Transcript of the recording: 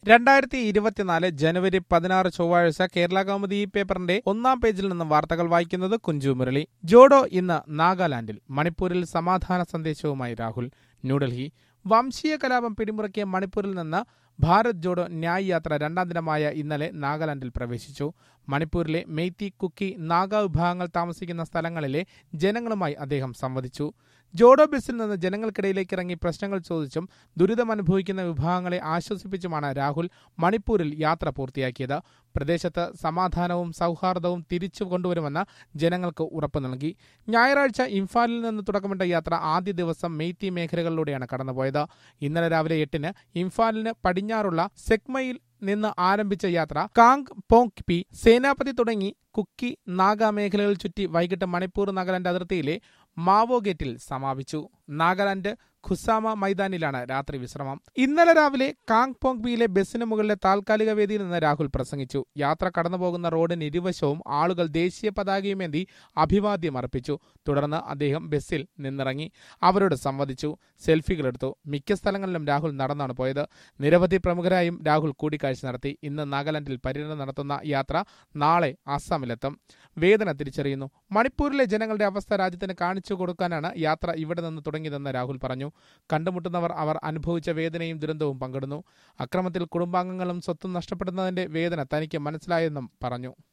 രണ്ടായിരത്തി ഇരുപത്തിനാല് ജനുവരി പതിനാറ് ചൊവ്വാഴ്ച കേരള കൗമുദി പേപ്പറിന്റെ ഒന്നാം പേജിൽ നിന്ന് വാർത്തകൾ വായിക്കുന്നത് കുഞ്ചു മുരളി ജോഡോ ഇന്ന് നാഗാലാൻഡിൽ മണിപ്പൂരിൽ സമാധാന സന്ദേശവുമായി രാഹുൽ ന്യൂഡൽഹി വംശീയ കലാപം പിടിമുറക്കിയ മണിപ്പൂരിൽ നിന്ന് ഭാരത് ജോഡോ ന്യായ് യാത്ര രണ്ടാം ദിനമായ ഇന്നലെ നാഗാലാൻഡിൽ പ്രവേശിച്ചു മണിപ്പൂരിലെ മെയ്തി കുക്കി നാഗ വിഭാഗങ്ങൾ താമസിക്കുന്ന സ്ഥലങ്ങളിലെ ജനങ്ങളുമായി അദ്ദേഹം സംവദിച്ചു ജോഡോ ബസ്സിൽ നിന്ന് ജനങ്ങൾക്കിടയിലേക്ക് ഇറങ്ങി പ്രശ്നങ്ങൾ ചോദിച്ചും ദുരിതമനുഭവിക്കുന്ന വിഭാഗങ്ങളെ ആശ്വസിപ്പിച്ചുമാണ് രാഹുൽ മണിപ്പൂരിൽ യാത്ര പൂർത്തിയാക്കിയത് പ്രദേശത്ത് സമാധാനവും സൗഹാർദ്ദവും തിരിച്ചു കൊണ്ടുവരുമെന്ന് ജനങ്ങൾക്ക് ഉറപ്പു നൽകി ഞായറാഴ്ച ഇംഫാലിൽ നിന്ന് തുടക്കമിട്ട യാത്ര ആദ്യ ദിവസം മെയ്തി മേഖലകളിലൂടെയാണ് കടന്നുപോയത് ഇന്നലെ രാവിലെ എട്ടിന് ഇംഫാലിന് പടിഞ്ഞാറുള്ള സെക്മയിൽ നിന്ന് ആരംഭിച്ച യാത്ര കാങ് പോങ് പി സേനാപതി തുടങ്ങി കുക്കി നാഗ മേഖലകൾ ചുറ്റി വൈകിട്ട് മണിപ്പൂർ നാഗാലാൻഡ് അതിർത്തിയിലെ മാവോ ഗേറ്റിൽ സമാപിച്ചു നാഗാലാൻഡ് ഖുസാമ മൈതാനിലാണ് രാത്രി വിശ്രമം ഇന്നലെ രാവിലെ കാങ് പോങ്പിയിലെ ബസ്സിന് മുകളിലെ താൽക്കാലിക വേദിയിൽ നിന്ന് രാഹുൽ പ്രസംഗിച്ചു യാത്ര കടന്നുപോകുന്ന റോഡിന് ഇരുവശവും ആളുകൾ ദേശീയ പതാകയുമേന്തി അഭിവാദ്യം അർപ്പിച്ചു തുടർന്ന് അദ്ദേഹം ബസ്സിൽ നിന്നിറങ്ങി അവരോട് സംവദിച്ചു സെൽഫികളെടുത്തു മിക്ക സ്ഥലങ്ങളിലും രാഹുൽ നടന്നാണ് പോയത് നിരവധി പ്രമുഖരായും രാഹുൽ കൂടിക്കാഴ്ച നടത്തി ഇന്ന് നാഗാലാൻഡിൽ പര്യടനം നടത്തുന്ന യാത്ര നാളെ ആസാമിലെത്തും വേദന തിരിച്ചറിയുന്നു മണിപ്പൂരിലെ ജനങ്ങളുടെ അവസ്ഥ രാജ്യത്തിന് കാണിച്ചു കൊടുക്കാനാണ് യാത്ര ഇവിടെ നിന്ന് തുടങ്ങിയതെന്ന് രാഹുൽ പറഞ്ഞു കണ്ടുമുട്ടുന്നവർ അവർ അനുഭവിച്ച വേദനയും ദുരന്തവും പങ്കിടുന്നു അക്രമത്തിൽ കുടുംബാംഗങ്ങളും സ്വത്തും നഷ്ടപ്പെടുന്നതിന്റെ വേദന തനിക്ക് മനസ്സിലായെന്നും പറഞ്ഞു